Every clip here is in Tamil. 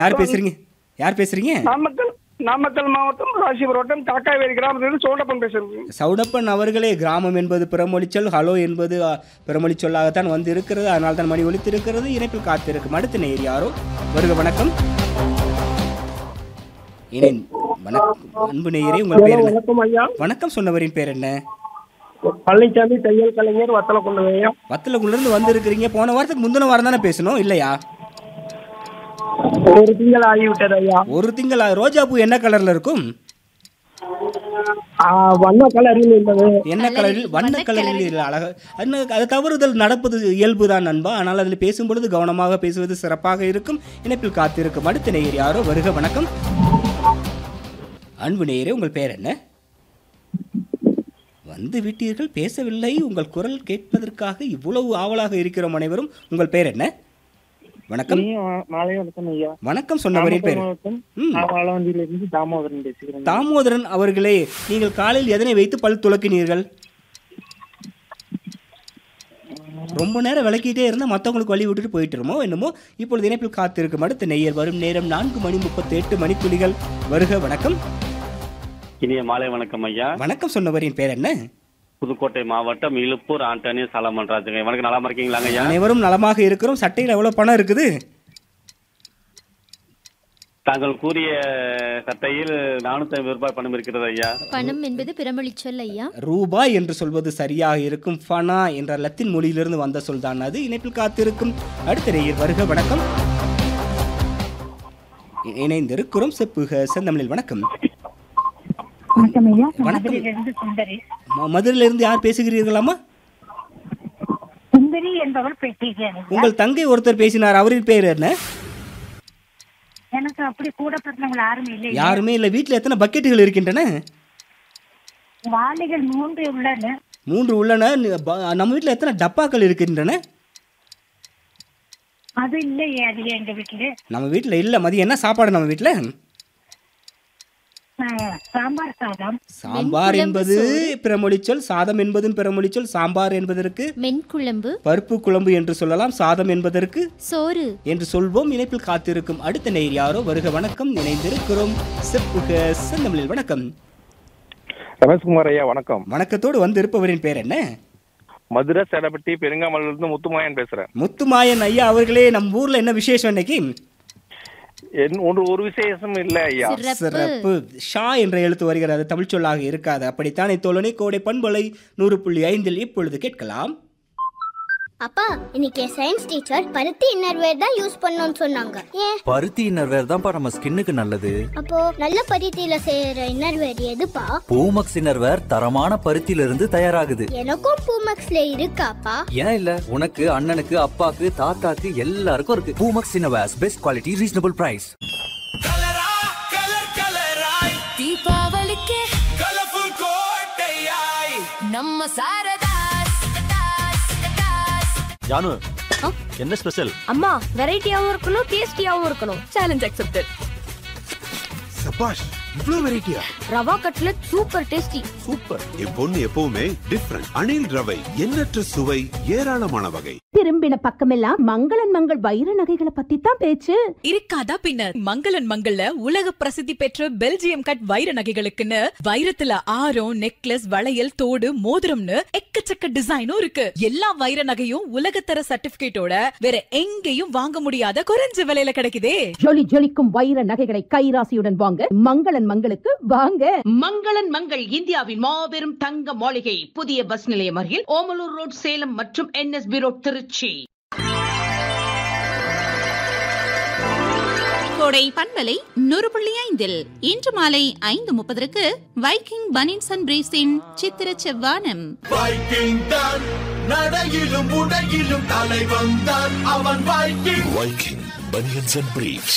யார் பேசுறீங்க யார் பேசுறீங்க நாமக்கல் நாமக்கல் மாவட்டம் ராசிபுரம் காக்காவேரி கிராமத்திலிருந்து சோழப்பன் பேசுறேன் சவுடப்பன் அவர்களே கிராமம் என்பது பிறமொழிச்சொல் ஹலோ என்பது அ, பிறமொழிச் சொல்லாகத்தான் வந்து இருக்கிறது அதனால தான் மணி ஒலித்திருக்கிறது இணைப்பில் காத்திருக்கும் அடுத்த நேர் யாரோ வருக வணக்கம் இணை வணக்கம் அன்பு நேயரே உங்கள் பேர் என்ன வணக்கம் ஐயா வணக்கம் சொன்னவரின் பேர் என்ன பழனிசாமி தையல் கலைஞர் வத்தல கொண்டு ஐயா வத்தலக்குள்ளேருந்து வந்திருக்கிறீங்க போன வாரத்துக்கு முந்தின வாரம் தானே பேசணும் இல்லையா ஒரு திங்கள் ஆகிவிட்டது ஐயா ஒரு திங்கள் ஆ- ரோஜா பூ என்ன கலர்ல இருக்கும் ஆ, வண்ண கலரில் உள்ளது என்ன கலரில் வண்ண கலரில் இல்லை அழகா அது அது தவறுதல் நடப்பது இயல்பு தான் நண்பா ஆனால் அதில் பேசும்பொழுது கவனமாக பேசுவது சிறப்பாக இருக்கும் இணைப்பில் காத்திருக்கும் அடுத்த நேயர் யாரோ வருக வணக்கம் அன்பு நேயரே உங்கள் பேர் என்ன வந்து விட்டீர்கள் பேசவில்லை உங்கள் குரல் கேட்பதற்காக இவ்வளவு ஆவலாக இருக்கிறோம் அனைவரும் உங்கள் பேர் என்ன வணக்கம் மாலை வணக்கம் ஐயா வணக்கம் சொன்னவரின் பேர் மாவட்டம் ம். ஆலவந்தியிலிருந்து தாமோதரன் பேசுகிறேன் தாமோதரன் அவர்களே நீங்கள் காலையில் எதனை வைத்து பல் துலக்கினீர்கள் ரொம்ப நேரம் விளக்கிட்டே இருந்தால் மற்றவங்களுக்கு வழி விட்டுட்டு போயிட்டுருமோ என்னமோ இப்பொழுது இணைப்பில் காத்திருக்கும் அடுத்த நெய்யர் வரும் நேரம் நான்கு மணி முப்பத்தி எட்டு மணித்துளிகள் வருக வணக்கம் இனிய மாலை வணக்கம் ஐயா வணக்கம் சொன்னவரின் பேர் என்ன புதுக்கோட்டை மாவட்டம் இழுப்பூர் ஆண்டனி சாலமன் ராஜுங்க வணக்கம் நலமா இருக்கீங்களாங்க ஐயா அனைவரும் நலமாக இருக்கிறோம் சட்டையில் எவ்வளோ பணம் இருக்குது தாங்கள் கூறிய சட்டையில் நானூத்தி ஐம்பது ரூபாய் பணம் இருக்கிறது ஐயா பணம் என்பது பிறமொழி சொல் ஐயா ரூபாய் என்று சொல்வது சரியாக இருக்கும் ஃபனா என்ற லத்தீன் மொழியிலிருந்து வந்த சொல் தான் அது இணைப்பில் காத்திருக்கும் அடுத்த நேயர் வருக வணக்கம் இ- இணைந்திருக்கிறோம் செப்புக செந்தமிழில் வணக்கம் வணக்கம் ஐயா நான் வணக்கம். மதுரையிலிருந்து சுந்தரி ம- மதுரையிலிருந்து யார் பேசுகிறீர்களாமா சுந்தரி என்பவர் பேசுகிறேன் உங்கள் தங்கை ஒருத்தர் பேசினார் அவரின் பேர் என்ன எனக்கு அப்படி கூட பிறந்தவங்க யாரும் இல்லை யாருமே இல்லை வீட்டில் எத்தனை பக்கெட்டுகள் இருக்கின்றன வாளிகள் மூன்று உள்ளன மூன்று உள்ளன ந- ப- நம்ம வீட்டில் எத்தனை டப்பாக்கள் இருக்கின்றன அது இல்லையே அது எங்க வீட்டுல நம்ம வீட்டில் இல்லை மதியம் என்ன சாப்பாடு நம்ம வீட்டில் ஆஹ், சாம்பார் சாதம் சாம்பார் என்பது பிறமொழிச்சொல் சாதம் என்பதும் பிறமொழிச்சொல் சாம்பார் என்பதற்கு மென்குழம்பு பருப்பு குழம்பு என்று சொல்லலாம் சாதம் என்பதற்கு சோறு என்று சொல்வோம் இணைப்பில் காத்திருக்கும் அடுத்த நேர் யாரோ வருக வணக்கம் இணைந்திருக்கிறோம் செப்புக செந்தமிழில் வணக்கம் ரமேஷ்குமார் ஐயா வணக்கம் வணக்கத்தோடு வந்து இருப்பவரின் பேர் என்ன மதுரை சேலப்பட்டி பெருங்காமலிருந்து முத்துமாயன் பேசுறேன் முத்துமாயன் ஐயா அவர்களே நம்ம ஊர்ல என்ன விசேஷம் இன்னைக்கு என் ஒன்று ஒரு விசேஷம் இல்ல ஐயா சிறப்பு சிறப்பு ஷா என்ற எழுத்து வருகிறது தமிழ் சொல்லாக இருக்காது அப்படித்தானே தோழனே கோடை பண்பலை நூறு புள்ளி ஐந்தில் இப்பொழுது கேட்கலாம் அப்பா இன்னைக்கு சயின்ஸ் டீச்சர் பருத்தி இன்னர்வேர் தான் யூஸ் பண்ணணும்னு சொன்னாங்க ஏன் பருத்தி இன்னர்வேர் தான்ப்பா நம்ம ஸ்கின்னுக்கு நல்லது அப்போ நல்ல பருத்தியில செய்யற இன்னர்வேர் எதுப்பா பூமக்ஸ் இன்னர்வேர் தரமான பருத்தியில இருந்து தயாராகுது எனக்கும் பூமெக்ஸ்ல இருக்காப்பா ஏன் இல்ல உனக்கு அண்ணனுக்கு அப்பாக்கு தாத்தாக்கு எல்லாருக்கும் இருக்கு Poomex innerwears best quality reasonable price தீபாவளிக்கு நம்ம சாரதாஸ் ஜானு என்ன ஸ்பெஷல் அம்மா வெரைட்டியாவும் இருக்கணும் டேஸ்டியாவும் இருக்கணும் சேலஞ்ச் அக்செப்டட் சபாஷ் இவ்ளோ வெரைட்டியா rava cutlet super tasty super என் பொண்ணு எப்பவுமே டிஃப்ரெண்ட் அணில் ரவை எண்ணற்ற சுவை ஏராளமான வகை திரும்பின பக்கமெல்லாம் மங்களன் மங்கள் வைர நகைகளை பத்தி தான் பேச்சு இருக்காதா பின்னர் மங்களன் மங்கள்ல உலக பிரசித்தி பெற்ற பெல்ஜியம் கட் வைர நகைகளுக்குன்னு வைரத்துல ஆரம் நெக்லஸ் வளையல் தோடு மோதிரம்னு எக்கச்சக்க டிசைனும் இருக்கு எல்லா வைர நகையும் உலகத்தர சர்டிபிகேட்டோட வேற எங்கேயும் வாங்க முடியாத குறைஞ்ச விலையில கிடைக்குதே ஜொலி ஜொலிக்கும் வைர நகைகளை கைராசியுடன் வாங்க மங்களன் மங்களுக்கு வாங்க மங்களன் மங்கள் இந்தியாவின் மாபெரும் தங்க மாளிகை புதிய பஸ் நிலையம் அருகில் ஓமலூர் ரோட் சேலம் மற்றும் என்எஸ்பி ரோட் திருச்சி கோடை பண்பலை நூறு புள்ளி ஐந்தில் இன்று மாலை ஐந்து முப்பதற்கு வைக்கிங் பனின்ஸ் அண்ட் பிரீஸின் சித்திர செவ்வானம் வைக்கிங் தான் நடையிலும் உடையிலும் தலை வந்தான் அவன் Viking Viking banians and briefs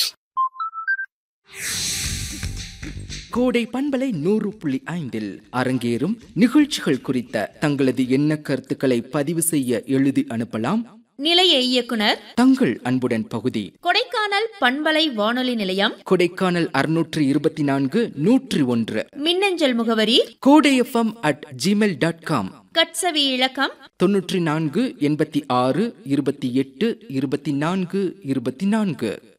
Kodai பண்பலை நூறு புள்ளி ஐந்தில் அரங்கேறும் நிகழ்ச்சிகள் குறித்த தங்களது எண்ண கருத்துக்களை பதிவு செய்ய எழுதி அனுப்பலாம் நிலைய இயக்குனர் தங்கள் அன்புடன் பகுதி கொடைக்கானல் பண்பலை வானொலி நிலையம் கொடைக்கானல் அறுநூற்று இருபத்தி நான்கு நூற்றி ஒன்று மின்னஞ்சல் முகவரி Kodai FM at Gmail dot com கட்சவி இலக்கம் தொன்னூற்றி நான்கு எண்பத்தி ஆறு இருபத்தி எட்டு இருபத்தி நான்கு இருபத்தி நான்கு